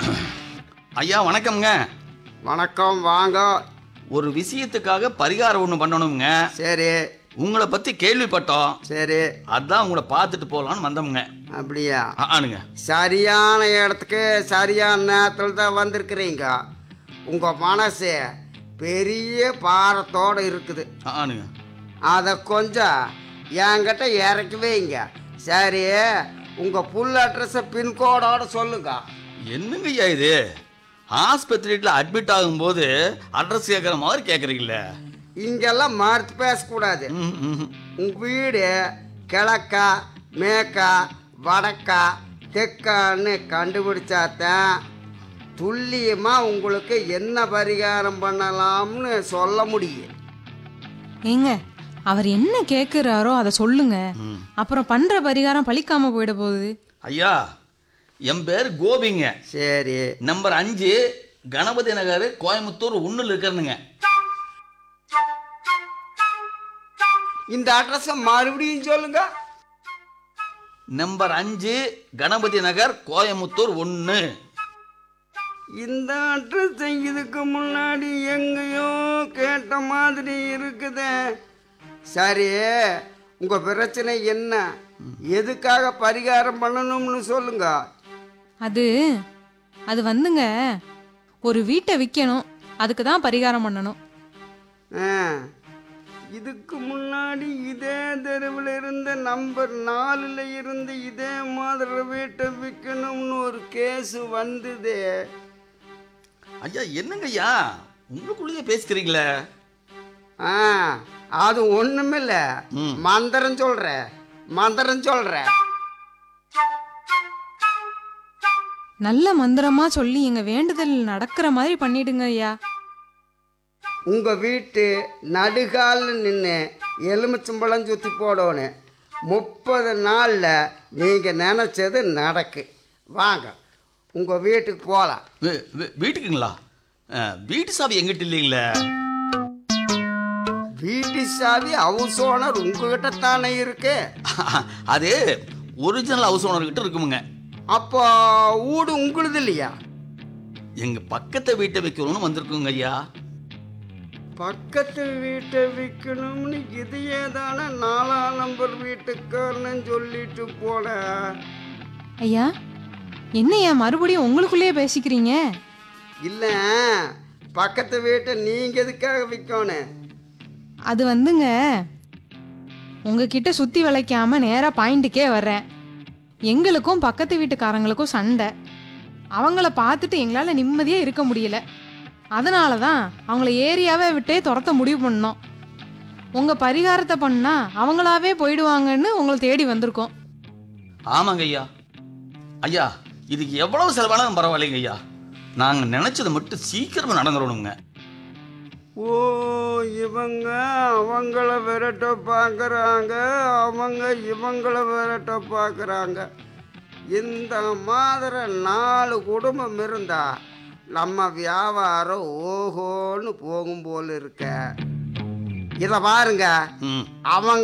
ஐயா வணக்கம்ங்க வணக்கம் வாங்க ஒரு விஷயத்துக்காக பரிகாரம் ஒன்று பண்ணணுங்க சரி உங்களை பற்றி கேள்விப்பட்டோம் சரி அதான் உங்களை பார்த்துட்டு போகலான்னு வந்தோமுங்க அப்படியா ஆ, ஆனுங்க சரியான இடத்துக்கு சரியான நேரத்தில் தான் வந்திருக்கிறீங்க உங்கள் மனசு பெரிய பாரத்தோடு இருக்குது ஆ, ஆனுங்க அதை கொஞ்சம் என்கிட்ட இறக்கி வைங்க சரி உங்கள் புல் அட்ரஸை பின்கோடோட சொல்லுங்க என்னங்க ஐயா இது ஆஸ்பத்திரியில் அட்மிட் ஆகும்போது அட்ரஸ் கேட்குற மாதிரி கேட்குறீங்களே இங்கெல்லாம் மறுத்து பேசக்கூடாது ம், ம். உங்க வீடு கிழக்கா மேக்கா வடக்கா தெற்கான்னு கண்டுபிடிச்சாதான் துல்லியமாக உங்களுக்கு என்ன பரிகாரம் பண்ணலாம்னு சொல்ல முடியும் ஏங்க அவர் என்ன கேட்குறாரோ அதை சொல்லுங்க அப்புறம் பண்ற பரிகாரம் பலிக்காம போயிட போகுது ஐயா என் பேர் கோபிங்க சரி நம்பர் அஞ்சு கணபதி நகர் கோயம்புத்தூர் ஒன்றில் இருக்கிறனுங்க இந்த அட்ரஸை மறுபடியும் சொல்லுங்க நம்பர் அஞ்சு கணபதி நகர் கோயம்புத்தூர் ஒன்று இந்த அட்ரஸ் இதுக்கு முன்னாடி எங்கேயோ கேட்ட மாதிரி இருக்குதே சரி உங்க பிரச்சனை என்ன எதுக்காக பரிகாரம் பண்ணணும்னு சொல்லுங்க அது அது வந்துங்க ஒரு வீட்டை விற்கணும் அதுக்கு தான் பரிகாரம் பண்ணணும் ஆ, இதுக்கு முன்னாடி இதே தெருவில் இருந்த நம்பர் நாலில் இருந்து இதே மாதிரி வீட்டை விற்கணும்னு ஒரு கேஸ் வந்தது ஐயா என்னங்க ஐயா உங்களுக்குள்ளேயே பேசிக்கிறீங்களே ஆ அது ஒண்ணுமில்ல ம். மந்திரம் சொல்றேன் மந்திரம் சொல்றேன் நல்ல மந்திரமா சொல்லி எங்க வேண்டுதல் நடக்கிற மாதிரி பண்ணிடுங்க ஐயா உங்க வீட்டு நடுகாலில் நின்று எலுமிச்சம்பழம் சுற்றி போடணும் முப்பது நாளில் நீங்கள் நினச்சது நடக்கு வாங்க உங்கள் வீட்டுக்கு போகலாம் வீ- வீ- வீட்டுக்குங்களா அஹ், வீட்டு சாவி எங்கிட்ட இல்லைங்களே வீட்டு சாவி ஹவுஸ் ஓனர் உங்ககிட்ட தானே இருக்கு அது ஒரிஜினல் ஹவுஸ் ஓனர்கிட்ட இருக்குமுங்க அப்போ வீடு உங்களுது இல்லையா எங்க பக்கத்து வீட்டை வைக்கணும்னு வந்திருக்குங்க ஐயா பக்கத்து வீட்டை விற்கணும்னு இதையே தானே நாலாம் நம்பர் வீட்டுக்காரன்னு சொல்லிட்டு போனேன் ஐயா என்னய்யா மறுபடியும் உங்களுக்குள்ளேயே பேசிக்கிறீங்க இல்லை பக்கத்து வீட்டை நீங்கள் எதுக்காக விற்கணும் அது வந்துங்க உங்ககிட்ட சுத்தி வளைக்காம நேரா பாயிண்ட்டுக்கே வர்றேன் எங்களுக்கும் பக்கத்து வீட்டுக்காரங்களுக்கும் சண்டை அவங்கள பார்த்துட்டு எங்களால் நிம்மதியாக இருக்க முடியல அதனால தான் அவங்கள ஏரியாவே விட்டே துரத்த முடிவு பண்ணோம் உங்கள் பரிகாரத்தை பண்ணா அவங்களாவே போயிடுவாங்கன்னு உங்களை தேடி வந்திருக்கோம் ஆமாங்க ஐயா ஐயா இதுக்கு எவ்வளவு செலவானாலும் பரவாயில்லைங்க ஐயா நாங்க நினைச்சது மட்டும் சீக்கிரமா நடந்துடணுங்க ஓ இவங்க அவங்கள விரட்ட பார்க்குறாங்க அவங்க இவங்கள விரட்ட பார்க்குறாங்க இந்த மாதிரி நாலு குடும்பம் இருந்தா நம்ம வியாபாரம் ஓஹோன்னு போகும் போல இருக்க இதை பாருங்க ம் அவங்க